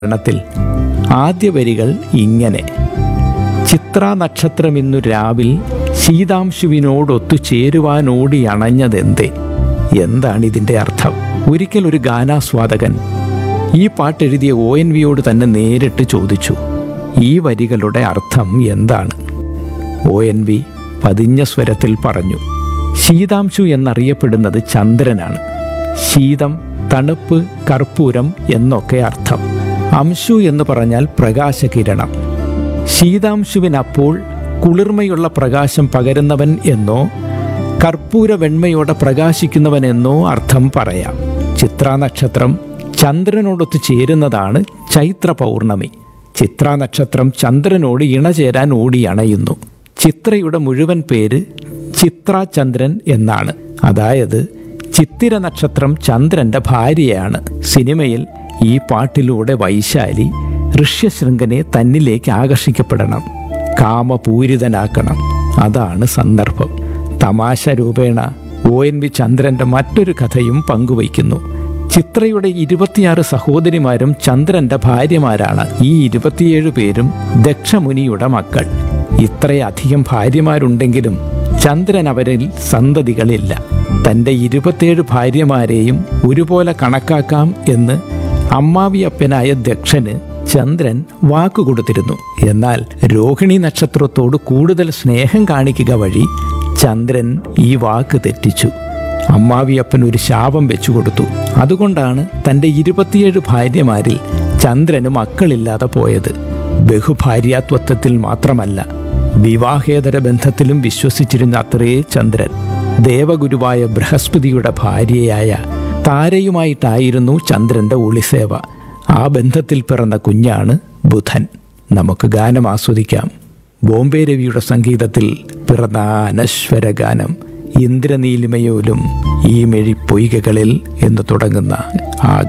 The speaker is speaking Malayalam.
ഗണത്തിൽ ആദ്യ വരികൾ ഇങ്ങനെ ചിത്ര നക്ഷത്രമിന്നു രാവിൽ ശീതാംശുവിനോടൊത്തു ചേരുവാനോടി അണഞ്ഞതെന്തേ എന്താണ് ഇതിൻ്റെ അർത്ഥം ഒരിക്കൽ ഒരു ഗാനാസ്വാദകൻ ഈ പാട്ടെഴുതിയ ഒ എൻ വിയോട് തന്നെ നേരിട്ട് ചോദിച്ചു ഈ വരികളുടെ അർത്ഥം എന്താണ് ഒ എൻ വി പതിഞ്ഞ സ്വരത്തിൽ പറഞ്ഞു ശീതാംശു എന്നറിയപ്പെടുന്നത് ചന്ദ്രനാണ് ശീതം തണുപ്പ് കർപ്പൂരം എന്നൊക്കെ അർത്ഥം അംശു എന്ന് പറഞ്ഞാൽ പ്രകാശകിരണം ശീതാംശുവിനപ്പോൾ കുളിർമയുള്ള പ്രകാശം പകരുന്നവൻ എന്നോ കർപ്പൂര വെണ്മയോടെ പ്രകാശിക്കുന്നവൻ എന്നോ അർത്ഥം പറയാം ചിത്രാ നക്ഷത്രം ചന്ദ്രനോടൊത്ത് ചേരുന്നതാണ് ചൈത്ര പൗർണമി ചിത്രാ നക്ഷത്രം ചന്ദ്രനോട് ഇണചേരാൻ ഓടി അണയുന്നു ചിത്രയുടെ മുഴുവൻ പേര് ചിത്രാചന്ദ്രൻ എന്നാണ് അതായത് ചിത്തിര നക്ഷത്രം ചന്ദ്രന്റെ ഭാര്യയാണ് സിനിമയിൽ ഈ പാട്ടിലൂടെ വൈശാലി ഋഷ്യശൃംഖനെ തന്നിലേക്ക് ആകർഷിക്കപ്പെടണം കാമപൂരിതനാക്കണം അതാണ് സന്ദർഭം തമാശ രൂപേണ ഒ എൻ വി ചന്ദ്രന്റെ മറ്റൊരു കഥയും പങ്കുവയ്ക്കുന്നു ചിത്രയുടെ ഇരുപത്തിയാറ് സഹോദരിമാരും ചന്ദ്രന്റെ ഭാര്യമാരാണ് ഈ ഇരുപത്തിയേഴ് പേരും ദക്ഷമുനിയുടെ മക്കൾ ഇത്രയധികം ഭാര്യമാരുണ്ടെങ്കിലും ചന്ദ്രൻ അവരിൽ സന്തതികളില്ല തൻ്റെ ഇരുപത്തിയേഴ് ഭാര്യമാരെയും ഒരുപോലെ കണക്കാക്കാം എന്ന് അമ്മാവിയപ്പനായ ദക്ഷന് ചന്ദ്രൻ വാക്കുകൊടുത്തിരുന്നു എന്നാൽ രോഹിണി നക്ഷത്രത്തോട് കൂടുതൽ സ്നേഹം കാണിക്കുക വഴി ചന്ദ്രൻ ഈ വാക്ക് തെറ്റിച്ചു അമ്മാവിയപ്പൻ ഒരു ശാപം വെച്ചു കൊടുത്തു അതുകൊണ്ടാണ് തൻ്റെ ഇരുപത്തിയേഴ് ഭാര്യമാരിൽ ചന്ദ്രന് മക്കളില്ലാതെ പോയത് ബഹുഭാര്യാത്വത്വത്തിൽ മാത്രമല്ല വിവാഹേതര ബന്ധത്തിലും വിശ്വസിച്ചിരുന്ന അത്രേ ചന്ദ്രൻ ദേവഗുരുവായ ബൃഹസ്പതിയുടെ ഭാര്യയായ താരയുമായിട്ടായിരുന്നു ചന്ദ്രന്റെ ഒളിസേവ ആ ബന്ധത്തിൽ പിറന്ന കുഞ്ഞാണ് ബുധൻ നമുക്ക് ഗാനം ആസ്വദിക്കാം ബോംബെ രവിയുടെ സംഗീതത്തിൽ പിറന്ന ആ അനശ്വര ഗാനം ഇന്ദ്രനീലിമയോലും ഈ മെഴി പൊയ്കകളിൽ എന്ന് തുടങ്ങുന്ന ആ